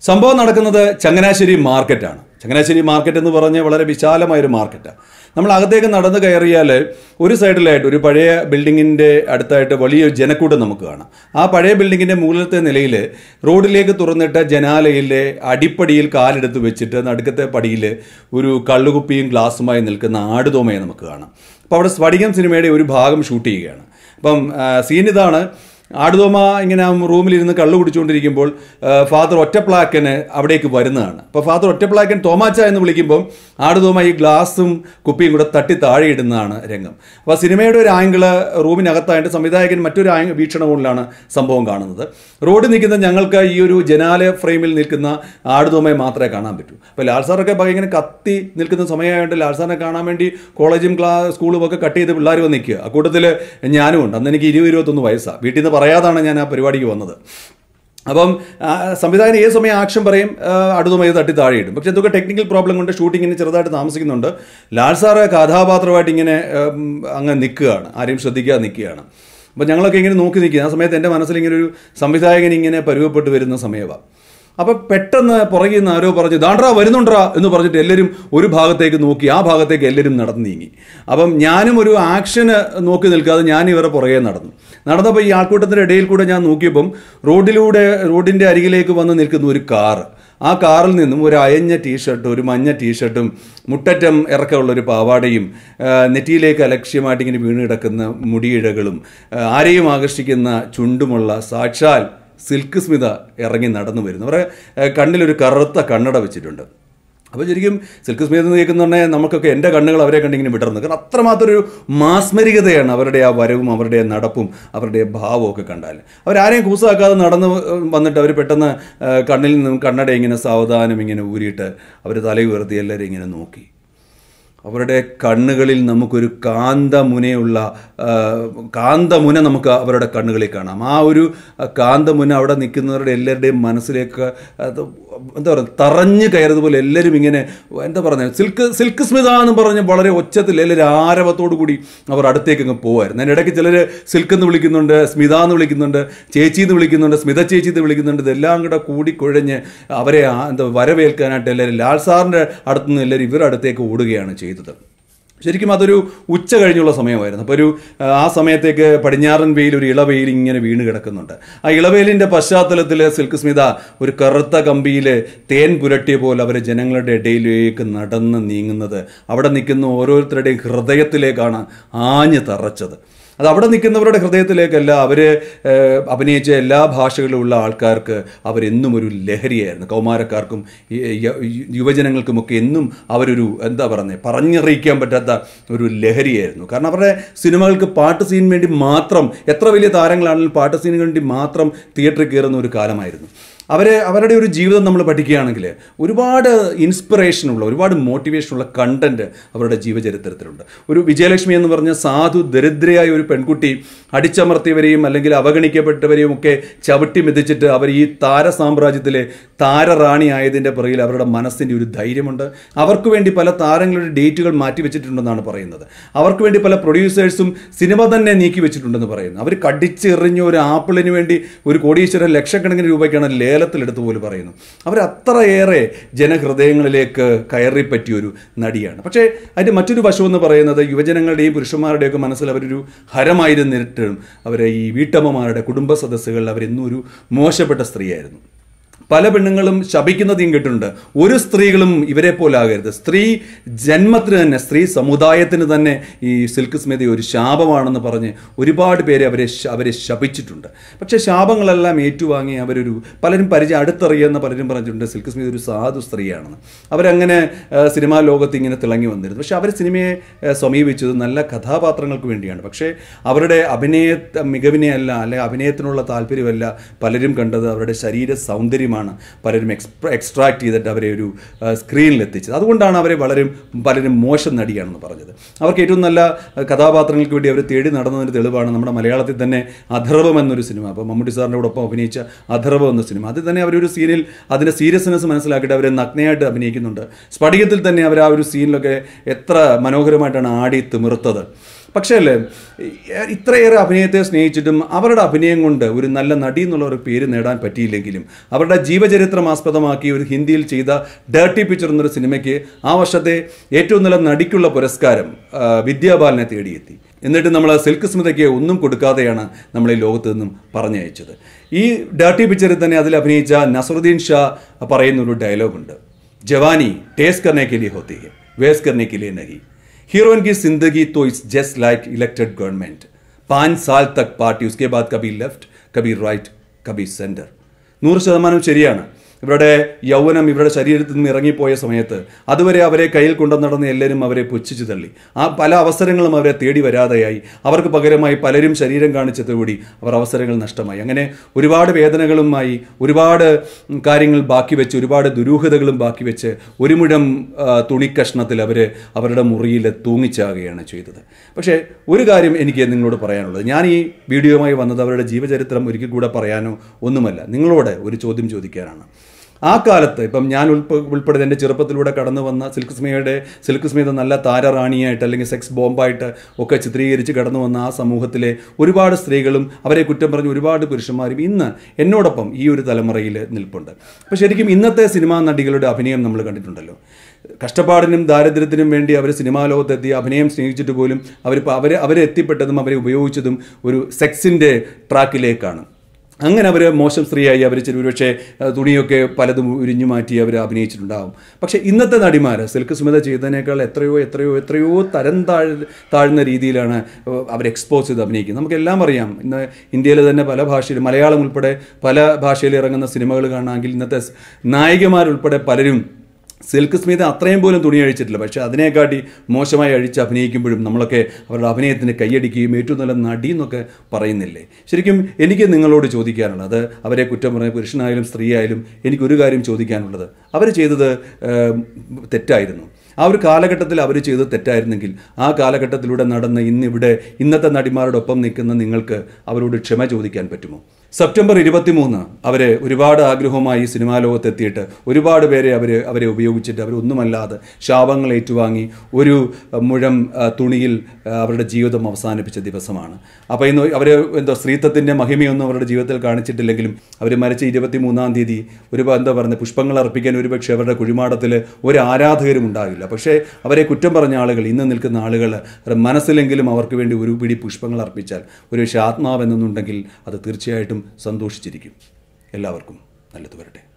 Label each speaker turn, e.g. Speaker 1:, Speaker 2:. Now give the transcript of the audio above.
Speaker 1: സംഭവം നടക്കുന്നത് ചങ്ങനാശ്ശേരി മാർക്കറ്റാണ് ചങ്ങനാശ്ശേരി മാർക്കറ്റ് എന്ന് പറഞ്ഞ വളരെ വിശാലമായൊരു മാർക്കറ്റാണ് നമ്മൾ അകത്തേക്ക് നടന്നു കയറിയാൽ ഒരു സൈഡിലായിട്ട് ഒരു പഴയ ബിൽഡിങ്ങിൻ്റെ അടുത്തായിട്ട് വലിയ ജനക്കൂട്ടം നമുക്ക് കാണാം ആ പഴയ ബിൽഡിങ്ങിൻ്റെ മുകളിലത്തെ നിലയിൽ റോഡിലേക്ക് തുറന്നിട്ട ജനാലയിലെ അടിപ്പടിയിൽ കാലെടുത്ത് വെച്ചിട്ട് നടുക്കത്തെ പടിയിൽ ഒരു കള്ളുകുപ്പിയും ഗ്ലാസുമായി നിൽക്കുന്ന ആടുതോമയെ നമുക്ക് കാണാം അപ്പോൾ അവിടെ സ്ഫടികം സിനിമയുടെ ഒരു ഭാഗം ഷൂട്ട് ചെയ്യുകയാണ് അപ്പം സീൻ ഇതാണ് ആടുതോമ ഇങ്ങനെ റൂമിലിരുന്ന് കള്ളു കുടിച്ചുകൊണ്ടിരിക്കുമ്പോൾ ഫാദർ ഒറ്റപ്ലാക്കന് അവിടേക്ക് വരുന്നതാണ് അപ്പോൾ ഫാദർ ഒറ്റപ്ലാക്കൻ തോമാച്ച എന്ന് വിളിക്കുമ്പോൾ ആടുതോമ ഈ ഗ്ലാസും കുപ്പിയും കൂടെ തട്ടി താഴെ ഇടുന്നതാണ് രംഗം അപ്പോൾ സിനിമയുടെ ഒരു ആംഗിള് റൂമിനകത്തായിട്ട് സംവിധായകൻ മറ്റൊരു ആംഗ് വീക്ഷണകോണിലാണ് സംഭവം കാണുന്നത് റോഡിൽ നിൽക്കുന്ന ഞങ്ങൾക്ക് ഈ ഒരു ജനാല ഫ്രെയിമിൽ നിൽക്കുന്ന ആടുതോമയെ മാത്രമേ കാണാൻ പറ്റൂ അപ്പോൾ ലാൽ സാറൊക്കെ ഇങ്ങനെ കത്തി നിൽക്കുന്ന സമയമായതുകൊണ്ട് ലാൽ സാറിനെ കാണാൻ വേണ്ടി കോളേജും ക്ലാ സ്കൂളും ഒക്കെ കട്ട് ചെയ്ത് പിള്ളേർ വന്ന് നിൽക്കുക അക്കൂട്ടത്തിൽ ഞാനും ഉണ്ട് അന്ന് എനിക്ക് ഇരുപത് ഇരുപത്തൊന്ന് വയസ്സാണ് വീട്ടിൽ നിന്ന് പറയാതാണ് ഞാൻ ആ പരിപാടിക്ക് വന്നത് അപ്പം ആ, സംവിധായകൻ ഏത് സമയം ആക്ഷൻ പറയും അടുത്തുമായി തട്ടി താഴെ ഇടും പക്ഷെ ഇതൊക്കെ ടെക്നിക്കൽ പ്രോബ്ലം കൊണ്ട് ഷൂട്ടിങ്ങിന് ചെറുതായിട്ട് താമസിക്കുന്നുണ്ട് ലാൽ സാറ് കഥാപാത്രമായിട്ട് ഇങ്ങനെ ഉം, അങ്ങ് നിൽക്കുകയാണ് ആരെയും ശ്രദ്ധിക്കാതെ നിൽക്കുകയാണ് അപ്പം ഞങ്ങളൊക്കെ ഇങ്ങനെ നോക്കി നിൽക്കുക ആ സമയത്ത് എൻ്റെ മനസ്സിൽ ഇങ്ങനെ ഒരു സംവിധായകൻ ഇങ്ങനെ പരുവപ്പെട്ട് വരുന്ന സമയമാണ് അപ്പം പെട്ടെന്ന് പുറകിൽ നിന്ന് ആരോ പറഞ്ഞു ദാണ്ട്രാ വരുന്നുണ്ട്രാ എന്ന് പറഞ്ഞിട്ട് എല്ലാവരും ഒരു ഭാഗത്തേക്ക് നോക്കി ആ ഭാഗത്തേക്ക് എല്ലാവരും നടന്നു നീങ്ങി അപ്പം ഞാനും ഒരു ആക്ഷന് നോക്കി നിൽക്കാതെ ഞാൻ ഇവരെ പുറകെ നടന്നു നടന്നപ്പോൾ ഈ ആൾക്കൂട്ടത്തിൻ്റെ ഇടയിൽ കൂടെ ഞാൻ നോക്കിയപ്പം റോഡിലൂടെ റോഡിൻ്റെ അരികിലേക്ക് വന്ന് നിൽക്കുന്ന ഒരു കാറ് ആ കാറിൽ നിന്നും ഒരു അയഞ്ഞ ടീഷർട്ടും ഒരു മഞ്ഞ ടീഷർട്ടും മുട്ടറ്റം ഇറക്കമുള്ള ഒരു പാവാടയും ആ, നെറ്റിയിലേക്ക് അലക്ഷ്യമായിട്ട് ഇങ്ങനെ വീണ് കിടക്കുന്ന മുടിയിഴകളും ആ, ആരെയും ആകർഷിക്കുന്ന ചുണ്ടുമുള്ള സാക്ഷാൽ സിൽക്ക് സ്മിത ഇറങ്ങി നടന്നു വരുന്നു അവരുടെ ഏഹ്, കണ്ണിലൊരു കറുത്ത കണ്ണട വെച്ചിട്ടുണ്ട് അപ്പോൾ ശരിക്കും സിൽക്ക് സ്മിത എന്ന് കേൾക്കുന്നുണ്ടെങ്കിൽ നമുക്കൊക്കെ എൻ്റെ കണ്ണുകൾ അവരെ കണ്ടിങ്ങനെ വിടർന്നു കാരണം അത്രമാത്രം ഒരു മാസ്മരികതയാണ് അവരുടെ ആ വരവും അവരുടെ നടപ്പും അവരുടെ ഭാവവും ഒക്കെ കണ്ടാൽ അവരാരെയും കൂസാക്കാതെ നടന്ന് വന്നിട്ട് അവർ പെട്ടെന്ന് ഏഹ്, കണ്ണിൽ നിന്നും കണ്ണട ഇങ്ങനെ സാവധാനം ഇങ്ങനെ ഊരിയിട്ട് അവർ തല ഉയർത്തി എല്ലാവരും ഇങ്ങനെ നോക്കി അവരുടെ കണ്ണുകളിൽ നമുക്കൊരു കാന്തമുനയുള്ള ആ, കാന്തമുന നമുക്ക് അവരുടെ കണ്ണുകളിൽ കാണാം ആ ഒരു ആ, കാന്തമുന അവിടെ നിൽക്കുന്നവരുടെ എല്ലാവരുടെയും മനസ്സിലേക്ക് അത് എന്താ പറയുക തറഞ്ഞു കയറിയതുപോലെ എല്ലാവരും ഇങ്ങനെ എന്താ പറയുന്നത് സിൽക്ക് സിൽക്ക് സ്മിത എന്ന് പറഞ്ഞ് വളരെ ഒച്ചത്തിൽ എല്ലാവരും ആരവത്തോടു കൂടി അവർ അടുത്തേക്ക് അങ്ങ് പോകുമായിരുന്നു അതിൻ്റെ ഇടയ്ക്ക് ചിലർ സിൽക്ക് എന്ന് വിളിക്കുന്നുണ്ട് സ്മിത എന്ന് വിളിക്കുന്നുണ്ട് ചേച്ചി എന്ന് വിളിക്കുന്നുണ്ട് സ്മിത ചേച്ചി എന്ന് വിളിക്കുന്നുണ്ട് ഇതെല്ലാം കൂടെ കൂടിക്കുഴഞ്ഞ് അവരെ ആ- എന്താ വരവേൽക്കാനായിട്ട് എല്ലാവരും ലാൽ സാറിൻ്റെ അടുത്തുനിന്ന് എല്ലാവരും ഇവരുടെ അടുത്തേക്ക് ഓടുകയാണ് ചെയ്തത് ശരിക്കും അതൊരു ഉച്ച കഴിഞ്ഞുള്ള സമയമായിരുന്നു അപ്പോൾ ഒരു ആ, ആ സമയത്തേക്ക് പടിഞ്ഞാറൻ വെയിൽ ഒരു ഇളവെയിൽ ഇങ്ങനെ വീണ് കിടക്കുന്നുണ്ട് ആ ഇളവെയിലിൻ്റെ പശ്ചാത്തലത്തിൽ സിൽക്ക് സ്മിത ഒരു കറുത്ത കമ്പിയിൽ തേൻ പുരട്ടിയ പോലെ അവർ ജനങ്ങളുടെ ഇടയിലേക്ക് നടന്ന് നീങ്ങുന്നത് അവിടെ നിൽക്കുന്ന ഓരോരുത്തരുടെയും ഹൃദയത്തിലേക്കാണ് ആഞ്ഞ് തറച്ചത് അത് അവിടെ നിൽക്കുന്നവരുടെ ഹൃദയത്തിലേക്കല്ല അവർ അഭിനയിച്ച എല്ലാ ഭാഷകളിലുള്ള ആൾക്കാർക്ക് അവരെന്നും ഒരു ലഹരിയായിരുന്നു കൗമാരക്കാർക്കും ഈ യ- യുവജനങ്ങൾക്കുമൊക്കെ എന്നും അവരൊരു എന്താ പറയുന്നത് പറഞ്ഞറിയിക്കാൻ പറ്റാത്ത ഒരു ലഹരിയായിരുന്നു കാരണം അവരുടെ സിനിമകൾക്ക് പാട്ട് സീൻ വേണ്ടി മാത്രം എത്ര വലിയ താരങ്ങളാണെങ്കിലും പാട്ട് സീനിന് വേണ്ടി മാത്രം തിയേറ്ററിൽ കയറുന്ന ഒരു കാലമായിരുന്നു അവരെ അവരുടെ ഒരു ജീവിതം നമ്മൾ പഠിക്കുകയാണെങ്കിൽ ഒരുപാട് ഇൻസ്പിറേഷനുള്ള ഒരുപാട് മോട്ടിവേഷനുള്ള കണ്ടന്റ് അവരുടെ ജീവചരിത്രത്തിലുണ്ട് ഒരു വിജയലക്ഷ്മി എന്ന് പറഞ്ഞ സാധു ദരിദ്രയായ ഒരു പെൺകുട്ടി അടിച്ചമർത്തിയവരെയും അല്ലെങ്കിൽ അവഗണിക്കപ്പെട്ടവരെയും ഒക്കെ ചവിട്ടി മെതിച്ചിട്ട് അവർ ഈ താര സാമ്രാജ്യത്തിലെ താരറാണി ആയതിൻ്റെ പുറകിൽ അവരുടെ മനസ്സിൻ്റെ ഒരു ധൈര്യമുണ്ട് അവർക്ക് വേണ്ടി പല താരങ്ങളുടെ ഡേറ്റുകൾ മാറ്റി വെച്ചിട്ടുണ്ടെന്നാണ് പറയുന്നത് അവർക്ക് വേണ്ടി പല പ്രൊഡ്യൂസേഴ്സും സിനിമ തന്നെ നീക്കി വെച്ചിട്ടുണ്ടെന്ന് പറയുന്നു അവർ കടിച്ചെറിഞ്ഞ ഒരു ആപ്പിളിന് വേണ്ടി ഒരു കോടീശ്വരൻ ലക്ഷക്കണക്കിന് രൂപയ്ക്കാണ് ലേലത്തിലെടുത്ത് പോലും പറയുന്നു അവർ അത്രയേറെ ജനഹൃദയങ്ങളിലേക്ക് കയറി പറ്റിയ ഒരു നടിയാണ് പക്ഷേ അതിൻ്റെ മറ്റൊരു വശം എന്ന് പറയുന്നത് യുവജനങ്ങളുടെയും പുരുഷന്മാരുടെയൊക്കെ മനസ്സിൽ അവരൊരു ഹരമായിരുന്നിട്ടും അവരെ ഈ വീട്ടമ്മമാരുടെ കുടുംബ സദസ്സുകളിൽ അവരെന്നും ഒരു മോശപ്പെട്ട സ്ത്രീയായിരുന്നു പല പെണ്ണുങ്ങളും ശപിക്കുന്നതും കേട്ടിട്ടുണ്ട് ഒരു സ്ത്രീകളും ഇവരെ പോലാകരുത് സ്ത്രീ ജന്മത്തിന് തന്നെ സ്ത്രീ സമുദായത്തിന് തന്നെ ഈ സിൽക്ക് സ്മിതി ഒരു ശാപമാണെന്ന് പറഞ്ഞ് ഒരുപാട് പേരെ അവരെ ശ- അവരെ ശപിച്ചിട്ടുണ്ട് പക്ഷേ ശാപങ്ങളെല്ലാം ഏറ്റുവാങ്ങി അവരൊരു പലരും പരിചയം അടുത്തറിയുന്ന പലരും പറഞ്ഞിട്ടുണ്ട് സിൽക്ക് സ്മിതി ഒരു സാധു സ്ത്രീയാണെന്ന് അവരങ്ങനെ ആ, സിനിമാ ലോകത്ത് ഇങ്ങനെ തിളങ്ങി വന്നിരുന്നു പക്ഷേ അവർ സിനിമയെ ആ, സമീപിച്ചത് നല്ല കഥാപാത്രങ്ങൾക്ക് വേണ്ടിയാണ് പക്ഷേ അവരുടെ അഭിനയ മികവിനെ അല്ല അല്ലെ അഭിനയത്തിനുള്ള താല്പര്യമല്ല പലരും കണ്ടത് അവരുടെ ശരീര സൗന്ദര്യമാണ് പലരും എക്സ്പ്ര എക്സ്ട്രാക്ട് ചെയ്തിട്ട് അവരെ ഒരു ആ, സ്ക്രീനിൽ എത്തിച്ചത് അതുകൊണ്ടാണ് അവരെ വളരെ പലരും മോശം നടിയാണെന്ന് പറഞ്ഞത് അവർക്ക് ഏറ്റവും നല്ല ആ, കഥാപാത്രങ്ങൾക്ക് വേണ്ടി അവർ തേടി നടന്നതിന് തെളിവാണ് നമ്മുടെ മലയാളത്തിൽ തന്നെ അധർവം എന്നൊരു സിനിമ അപ്പോൾ മമ്മൂട്ടി സാറിൻ്റെ ഒപ്പം അഭിനയിച്ച അധർവം എന്ന സിനിമ അത് തന്നെ അവരൊരു സീനിൽ അതിൻ്റെ സീരിയസ്നെസ് മനസ്സിലാക്കിയിട്ട് അവരെ നഗ്നയായിട്ട് അഭിനയിക്കുന്നുണ്ട് സ്ഫടികത്തിൽ തന്നെ അവർ ആ ഒരു സീനിലൊക്കെ എത്ര മനോഹരമായിട്ടാണ് ആടി തിമിർത്തത് പക്ഷേ അല്ലേ ഈ- ഇത്രയേറെ അഭിനയത്തെ സ്നേഹിച്ചിട്ടും അവരുടെ അഭിനയം കൊണ്ട് ഒരു നല്ല നടി എന്നുള്ള ഒരു പേര് നേടാൻ പറ്റിയില്ലെങ്കിലും അവരുടെ ജീവചരിത്രം ആസ്പദമാക്കി ഒരു ഹിന്ദിയിൽ ചെയ്ത ഡേർട്ടി പിക്ചർ എന്നൊരു സിനിമയ്ക്ക് ആ വർഷത്തെ ഏറ്റവും നല്ല നടിക്കുള്ള പുരസ്കാരം ആ, വിദ്യാബാലനെ തേടിയെത്തി എന്നിട്ട് നമ്മൾ സിൽക്ക് സ്മിതയ്ക്ക് ഒന്നും കൊടുക്കാതെയാണ് നമ്മളെ ലോകത്ത് നിന്നും പറഞ്ഞയച്ചത് ഈ ഡേർട്ടി പിക്ചറിൽ തന്നെ അതിൽ അഭിനയിച്ച നസറുദ്ദീൻ ഷാ പറയുന്ന ഒരു ഡയലോഗുണ്ട് ജവാനി ടേസ്റ്റ് करने के लिए होती है वेस्ट करने के लिए नहीं हीरोइन की जिंदगी तो it's just like elected government पाँच साल तक पार्टी उसके बाद कभी लेफ्ट कभी राइट कभी सेंटर നൂറ് ശതമാനം ശരിയാണ് ഇവരുടെ യൗവനം ഇവരുടെ ശരീരത്തിൽ നിന്ന് ഇറങ്ങിപ്പോയ സമയത്ത് അതുവരെ അവരെ കയ്യിൽ കൊണ്ടു നടന്ന എല്ലാവരും അവരെ പുച്ഛിച്ചു തള്ളി ആ പല അവസരങ്ങളും അവരെ തേടി വരാതെയായി അവർക്ക് പകരമായി പലരും ശരീരം കാണിച്ചതോടുകൂടി അവർ അവസരങ്ങൾ നഷ്ടമായി അങ്ങനെ ഒരുപാട് വേദനകളുമായി ഒരുപാട് ഉം, കാര്യങ്ങൾ ബാക്കി വെച്ച് ഒരുപാട് ദുരൂഹതകളും ബാക്കി വെച്ച് ഒരു മുഴം ആ, തുണിക്കഷ്ണത്തിൽ അവർ അവരുടെ മുറിയിൽ തൂങ്ങിച്ചാകുകയാണ് ചെയ്തത് പക്ഷേ ഒരു കാര്യം എനിക്ക് നിങ്ങളോട് പറയാനുള്ളത് ഞാൻ ഈ വീഡിയോയുമായി വന്നത് അവരുടെ ജീവചരിത്രം ഒരിക്കൽ കൂടെ പറയാനോ ഒന്നുമല്ല നിങ്ങളോട് ഒരു ചോദ്യം ചോദിക്കാനാണ് ആ കാലത്ത് ഇപ്പം ഞാൻ ഉൾപ്പെ ഉൾപ്പെടെ എൻ്റെ ചെറുപ്പത്തിലൂടെ കടന്നു വന്ന സിൽക്ക് സ്മിതയുടെ സിൽക്ക് സ്മിത നല്ല താരറാണിയായിട്ട് അല്ലെങ്കിൽ സെക്സ് ബോംബായിട്ട് ഒക്കെ ചിത്രീകരിച്ച് കടന്നു വന്ന ആ സമൂഹത്തിലെ ഒരുപാട് സ്ത്രീകളും അവരെ കുറ്റം പറഞ്ഞ് ഒരുപാട് പുരുഷന്മാരും ഇന്ന് എന്നോടൊപ്പം ഈ ഒരു തലമുറയിൽ നിൽപ്പുണ്ട് അപ്പോൾ ശരിക്കും ഇന്നത്തെ സിനിമാ നടികളുടെ അഭിനയം നമ്മൾ കണ്ടിട്ടുണ്ടല്ലോ കഷ്ടപ്പാടിനും ദാരിദ്ര്യത്തിനും വേണ്ടി അവർ സിനിമാ ലോകത്തെത്തി അഭിനയം സ്നേഹിച്ചിട്ട് പോലും അവർ അവർ അവരെത്തിപ്പെട്ടതും അവരെ ഉപയോഗിച്ചതും ഒരു സെക്സിൻ്റെ ട്രാക്കിലേക്കാണ് അങ്ങനെ അവർ മോശം സ്ത്രീയായി അവർ ഒരുപക്ഷെ അഹ്, തുണിയൊക്കെ പലതും ഉരിഞ്ഞു മാറ്റി അവർ അഭിനയിച്ചിട്ടുണ്ടാവും പക്ഷേ ഇന്നത്തെ നടിമാർ സിൽക്ക് സുമിത ചെയ്തതിനേക്കാൾ എത്രയോ എത്രയോ എത്രയോ തരം താഴ് താഴ്ന്ന രീതിയിലാണ് അവർ എക്സ്പോസ് ചെയ്ത് അഭിനയിക്കുന്നത് നമുക്കെല്ലാം അറിയാം ഇന്ന് ഇന്ത്യയിലെ തന്നെ പല ഭാഷയിൽ മലയാളം ഉൾപ്പെടെ പല ഭാഷയിൽ ഇറങ്ങുന്ന സിനിമകൾ കാണാമെങ്കിൽ ഇന്നത്തെ സ് നായികമാരുൾപ്പെടെ പലരും സിൽക്ക് സ്മിത അത്രയും പോലും തുണി അഴിച്ചിട്ടില്ല പക്ഷേ അതിനെക്കാട്ടി മോശമായി അഴിച്ച് അഭിനയിക്കുമ്പോഴും നമ്മളൊക്കെ അവരുടെ അഭിനയത്തിന് കൈയടിക്കുകയും ഏറ്റവും നല്ല നടി എന്നൊക്കെ പറയുന്നില്ലേ ശരിക്കും എനിക്ക് നിങ്ങളോട് ചോദിക്കാനുള്ളത് അവരെ കുറ്റം പറഞ്ഞ പുരുഷനായാലും സ്ത്രീയായാലും എനിക്കൊരു കാര്യം ചോദിക്കാനുള്ളത് അവർ ചെയ്തത് ഏം, തെറ്റായിരുന്നു ആ ഒരു കാലഘട്ടത്തിൽ അവർ ചെയ്തത് തെറ്റായിരുന്നെങ്കിൽ ആ കാലഘട്ടത്തിലൂടെ നടന്ന ഇന്നിവിടെ ഇന്നത്തെ നടിമാരോടൊപ്പം നിൽക്കുന്ന നിങ്ങൾക്ക് അവരോട് ക്ഷമ ചോദിക്കാൻ പറ്റുമോ സെപ്റ്റംബർ ഇരുപത്തിമൂന്ന് അവരെ ഒരുപാട് ആഗ്രഹവുമായി സിനിമാ ലോകത്തെത്തിയിട്ട് ഒരുപാട് പേരെ അവർ അവരെ ഉപയോഗിച്ചിട്ട് അവരൊന്നുമല്ലാതെ ശാപങ്ങൾ ഏറ്റുവാങ്ങി ഒരു അഹ്, മുഴം അഹ്, തുണിയിൽ അഹ്, അവരുടെ ജീവിതം അവസാനിപ്പിച്ച ദിവസമാണ് അപ്പോൾ ഇന്ന് അവർ എന്തോ സ്ത്രീത്വത്തിൻ്റെ മഹിമയൊന്നും അവരുടെ ജീവിതത്തിൽ കാണിച്ചിട്ടില്ലെങ്കിലും അവർ മരിച്ച ഇരുപത്തി മൂന്നാം തീയതി ഒരു എന്താ പറയുന്നത് പുഷ്പങ്ങൾ അർപ്പിക്കാൻ ഒരുപക്ഷെ അവരുടെ കുഴിമാടത്തിൽ ഒരു ആരാധകരും ഉണ്ടാകില്ല പക്ഷേ അവരെ കുറ്റം പറഞ്ഞ ആളുകൾ ഇന്ന് നിൽക്കുന്ന ആളുകൾ അവരുടെ മനസ്സിലെങ്കിലും അവർക്ക് വേണ്ടി ഒരു പിടി പുഷ്പങ്ങൾ അർപ്പിച്ചാൽ ഒരു പക്ഷേ ആത്മാവെന്നുണ്ടെങ്കിൽ അത് തീർച്ചയായിട്ടും സന്തോഷിച്ചിരിക്കും എല്ലാവർക്കും നല്ലത് വരട്ടെ